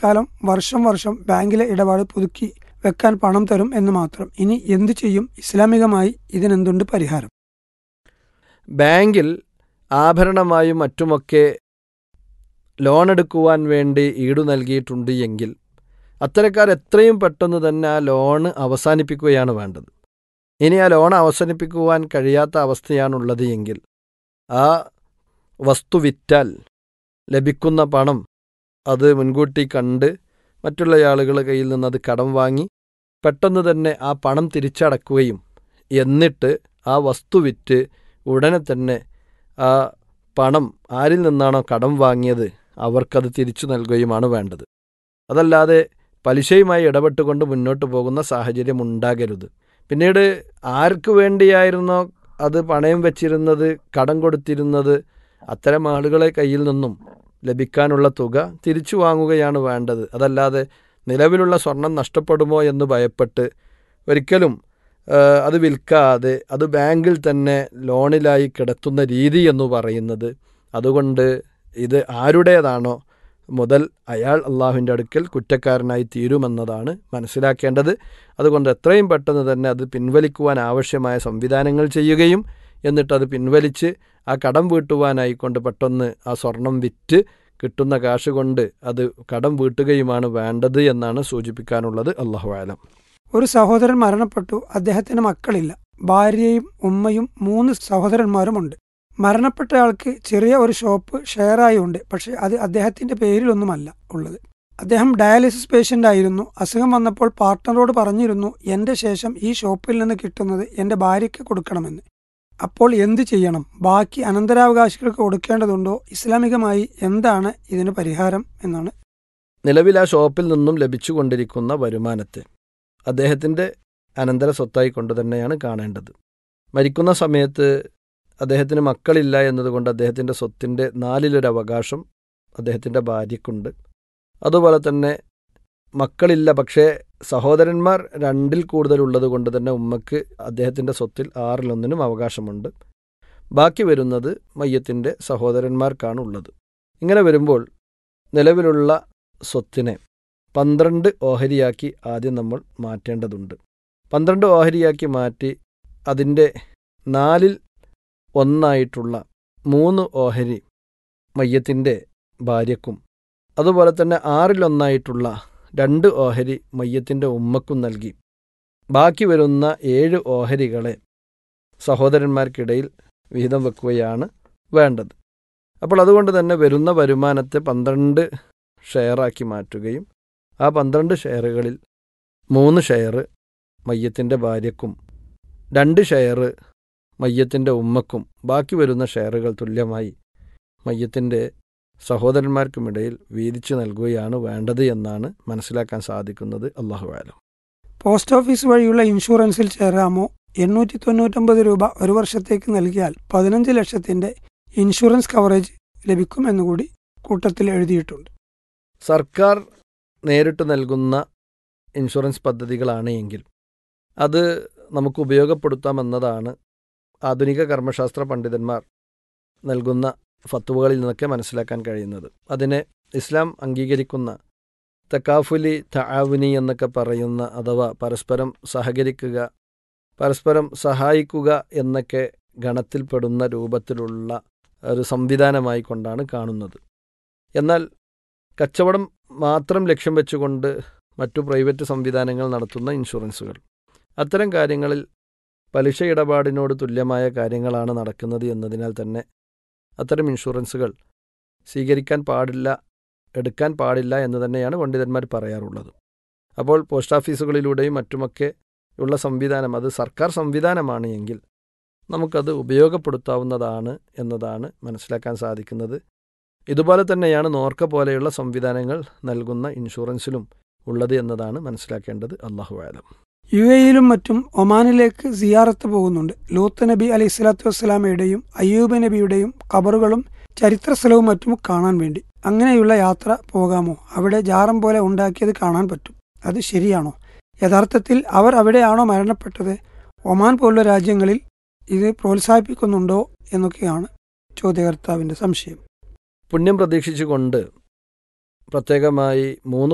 തൽക്കാലം വർഷം വർഷം ബാങ്കിലെ ഇടപാട് പുതുക്കി വെക്കാൻ പണം തരും എന്ന് മാത്രം ഇനി എന്തു ചെയ്യും ഇസ്ലാമികമായി ഇതിനെന്തുണ്ട് പരിഹാരം ബാങ്കിൽ ആഭരണമായും മറ്റുമൊക്കെ ലോൺ എടുക്കുവാൻ വേണ്ടി ഈടു നൽകിയിട്ടുണ്ട് എങ്കിൽ അത്തരക്കാർ എത്രയും പെട്ടെന്ന് തന്നെ ആ ലോണ് അവസാനിപ്പിക്കുകയാണ് വേണ്ടത് ഇനി ആ ലോൺ അവസാനിപ്പിക്കുവാൻ കഴിയാത്ത അവസ്ഥയാണുള്ളത് എങ്കിൽ ആ വസ്തു വിറ്റാൽ ലഭിക്കുന്ന പണം അത് മുൻകൂട്ടി കണ്ട് മറ്റുള്ള ആളുകളുടെ കയ്യിൽ നിന്ന് അത് കടം വാങ്ങി പെട്ടെന്ന് തന്നെ ആ പണം തിരിച്ചടക്കുകയും എന്നിട്ട് ആ വസ്തു വിറ്റ് ഉടനെ തന്നെ ആ പണം ആരിൽ നിന്നാണോ കടം വാങ്ങിയത് അവർക്കത് തിരിച്ചു നൽകുകയുമാണ് വേണ്ടത് അതല്ലാതെ പലിശയുമായി ഇടപെട്ടുകൊണ്ട് മുന്നോട്ട് പോകുന്ന സാഹചര്യം ഉണ്ടാകരുത് പിന്നീട് ആർക്ക് വേണ്ടിയായിരുന്നോ അത് പണയം വെച്ചിരുന്നത് കടം കൊടുത്തിരുന്നത് അത്തരം ആളുകളെ കയ്യിൽ നിന്നും ലഭിക്കാനുള്ള തുക തിരിച്ചു വാങ്ങുകയാണ് വേണ്ടത് അതല്ലാതെ നിലവിലുള്ള സ്വർണം നഷ്ടപ്പെടുമോ എന്ന് ഭയപ്പെട്ട് ഒരിക്കലും അത് വിൽക്കാതെ അത് ബാങ്കിൽ തന്നെ ലോണിലായി കിടത്തുന്ന രീതി എന്ന് പറയുന്നത് അതുകൊണ്ട് ഇത് ആരുടേതാണോ മുതൽ അയാൾ അള്ളാഹുവിൻ്റെ അടുക്കൽ കുറ്റക്കാരനായി തീരുമെന്നതാണ് മനസ്സിലാക്കേണ്ടത് അതുകൊണ്ട് എത്രയും പെട്ടെന്ന് തന്നെ അത് പിൻവലിക്കുവാൻ ആവശ്യമായ സംവിധാനങ്ങൾ ചെയ്യുകയും എന്നിട്ട് അത് പിൻവലിച്ച് ആ കടം വീട്ടുവാനായിക്കൊണ്ട് പെട്ടെന്ന് ആ സ്വർണം വിറ്റ് കിട്ടുന്ന കാശ് കൊണ്ട് അത് കടം വീട്ടുകയുമാണ് വേണ്ടത് എന്നാണ് സൂചിപ്പിക്കാനുള്ളത് അള്ളാഹു ആലം ഒരു സഹോദരൻ മരണപ്പെട്ടു അദ്ദേഹത്തിന് മക്കളില്ല ഭാര്യയും ഉമ്മയും മൂന്ന് സഹോദരന്മാരുമുണ്ട് മരണപ്പെട്ടയാൾക്ക് ചെറിയ ഒരു ഷോപ്പ് ഷെയറായി ഉണ്ട് പക്ഷെ അത് അദ്ദേഹത്തിന്റെ പേരിലൊന്നുമല്ല ഉള്ളത് അദ്ദേഹം ഡയാലിസിസ് പേഷ്യന്റ് ആയിരുന്നു അസുഖം വന്നപ്പോൾ പാർട്ട്ണറോട് പറഞ്ഞിരുന്നു എന്റെ ശേഷം ഈ ഷോപ്പിൽ നിന്ന് കിട്ടുന്നത് എന്റെ ഭാര്യയ്ക്ക് കൊടുക്കണമെന്ന് അപ്പോൾ എന്തു ചെയ്യണം ബാക്കി അനന്തരാവകാശികൾക്ക് കൊടുക്കേണ്ടതുണ്ടോ ഇസ്ലാമികമായി എന്താണ് ഇതിന് പരിഹാരം എന്നാണ് നിലവിൽ ആ ഷോപ്പിൽ നിന്നും ലഭിച്ചുകൊണ്ടിരിക്കുന്ന വരുമാനത്തെ അദ്ദേഹത്തിൻ്റെ അനന്തര സ്വത്തായി കൊണ്ട് തന്നെയാണ് കാണേണ്ടത് മരിക്കുന്ന സമയത്ത് അദ്ദേഹത്തിന് മക്കളില്ല എന്നതുകൊണ്ട് അദ്ദേഹത്തിൻ്റെ സ്വത്തിൻ്റെ നാലിലൊരു അവകാശം അദ്ദേഹത്തിൻ്റെ ഭാര്യയ്ക്കുണ്ട് അതുപോലെ തന്നെ മക്കളില്ല പക്ഷേ സഹോദരന്മാർ രണ്ടിൽ കൂടുതലുള്ളത് കൊണ്ട് തന്നെ ഉമ്മക്ക് അദ്ദേഹത്തിൻ്റെ സ്വത്തിൽ ആറിലൊന്നിനും അവകാശമുണ്ട് ബാക്കി വരുന്നത് മയ്യത്തിൻ്റെ സഹോദരന്മാർക്കാണ് ഉള്ളത് ഇങ്ങനെ വരുമ്പോൾ നിലവിലുള്ള സ്വത്തിനെ പന്ത്രണ്ട് ഓഹരിയാക്കി ആദ്യം നമ്മൾ മാറ്റേണ്ടതുണ്ട് പന്ത്രണ്ട് ഓഹരിയാക്കി മാറ്റി അതിൻ്റെ നാലിൽ ഒന്നായിട്ടുള്ള മൂന്ന് ഓഹരി മയ്യത്തിൻ്റെ ഭാര്യക്കും അതുപോലെ തന്നെ ആറിലൊന്നായിട്ടുള്ള രണ്ട് ഓഹരി മയ്യത്തിൻ്റെ ഉമ്മക്കും നൽകി ബാക്കി വരുന്ന ഏഴ് ഓഹരികളെ സഹോദരന്മാർക്കിടയിൽ വിഹിതം വെക്കുകയാണ് വേണ്ടത് അപ്പോൾ അതുകൊണ്ട് തന്നെ വരുന്ന വരുമാനത്തെ പന്ത്രണ്ട് ഷെയറാക്കി മാറ്റുകയും ആ പന്ത്രണ്ട് ഷെയറുകളിൽ മൂന്ന് ഷെയർ മയ്യത്തിൻ്റെ ഭാര്യക്കും രണ്ട് ഷെയർ മയ്യത്തിൻ്റെ ഉമ്മക്കും ബാക്കി വരുന്ന ഷെയറുകൾ തുല്യമായി മയ്യത്തിൻ്റെ സഹോദരന്മാർക്കുമിടയിൽ വീതിച്ചു നൽകുകയാണ് വേണ്ടത് എന്നാണ് മനസ്സിലാക്കാൻ സാധിക്കുന്നത് അള്ളാഹു ആലം പോസ്റ്റ് ഓഫീസ് വഴിയുള്ള ഇൻഷുറൻസിൽ ചേരാമോ എണ്ണൂറ്റി തൊണ്ണൂറ്റൊമ്പത് രൂപ ഒരു വർഷത്തേക്ക് നൽകിയാൽ പതിനഞ്ച് ലക്ഷത്തിന്റെ ഇൻഷുറൻസ് കവറേജ് ലഭിക്കും എന്നുകൂടി കൂട്ടത്തിൽ എഴുതിയിട്ടുണ്ട് സർക്കാർ നേരിട്ട് നൽകുന്ന ഇൻഷുറൻസ് പദ്ധതികളാണ് എങ്കിൽ അത് നമുക്ക് ഉപയോഗപ്പെടുത്താമെന്നതാണ് ആധുനിക കർമ്മശാസ്ത്ര പണ്ഡിതന്മാർ നൽകുന്ന ഫത്തുവകളിൽ നിന്നൊക്കെ മനസ്സിലാക്കാൻ കഴിയുന്നത് അതിനെ ഇസ്ലാം അംഗീകരിക്കുന്ന തക്കാഫുലി തആവുനി എന്നൊക്കെ പറയുന്ന അഥവാ പരസ്പരം സഹകരിക്കുക പരസ്പരം സഹായിക്കുക എന്നൊക്കെ ഗണത്തിൽപ്പെടുന്ന രൂപത്തിലുള്ള ഒരു സംവിധാനമായി കൊണ്ടാണ് കാണുന്നത് എന്നാൽ കച്ചവടം മാത്രം ലക്ഷ്യം വെച്ചുകൊണ്ട് മറ്റു പ്രൈവറ്റ് സംവിധാനങ്ങൾ നടത്തുന്ന ഇൻഷുറൻസുകൾ അത്തരം കാര്യങ്ങളിൽ പലിശ ഇടപാടിനോട് തുല്യമായ കാര്യങ്ങളാണ് നടക്കുന്നത് എന്നതിനാൽ തന്നെ അത്തരം ഇൻഷുറൻസുകൾ സ്വീകരിക്കാൻ പാടില്ല എടുക്കാൻ പാടില്ല എന്ന് തന്നെയാണ് പണ്ഡിതന്മാർ പറയാറുള്ളത് അപ്പോൾ പോസ്റ്റ് ഓഫീസുകളിലൂടെയും മറ്റുമൊക്കെ ഉള്ള സംവിധാനം അത് സർക്കാർ സംവിധാനമാണ് എങ്കിൽ നമുക്കത് ഉപയോഗപ്പെടുത്താവുന്നതാണ് എന്നതാണ് മനസ്സിലാക്കാൻ സാധിക്കുന്നത് ഇതുപോലെ തന്നെയാണ് നോർക്ക പോലെയുള്ള സംവിധാനങ്ങൾ നൽകുന്ന ഇൻഷുറൻസിലും ഉള്ളത് എന്നതാണ് മനസ്സിലാക്കേണ്ടത് അള്ളാഹു ആലം യു എയിലും മറ്റും ഒമാനിലേക്ക് സിയാറത്ത് പോകുന്നുണ്ട് ലൂത്ത് നബി അലൈഹി സ്വലാത്തു വസ്സലാമയുടെയും അയ്യൂബ് നബിയുടെയും കബറുകളും ചരിത്ര സ്ഥലവും മറ്റും കാണാൻ വേണ്ടി അങ്ങനെയുള്ള യാത്ര പോകാമോ അവിടെ ജാറം പോലെ ഉണ്ടാക്കിയത് കാണാൻ പറ്റും അത് ശരിയാണോ യഥാർത്ഥത്തിൽ അവർ അവിടെയാണോ മരണപ്പെട്ടത് ഒമാൻ പോലുള്ള രാജ്യങ്ങളിൽ ഇത് പ്രോത്സാഹിപ്പിക്കുന്നുണ്ടോ എന്നൊക്കെയാണ് ചോദ്യകർത്താവിന്റെ സംശയം പുണ്യം പ്രതീക്ഷിച്ചുകൊണ്ട് പ്രത്യേകമായി മൂന്ന്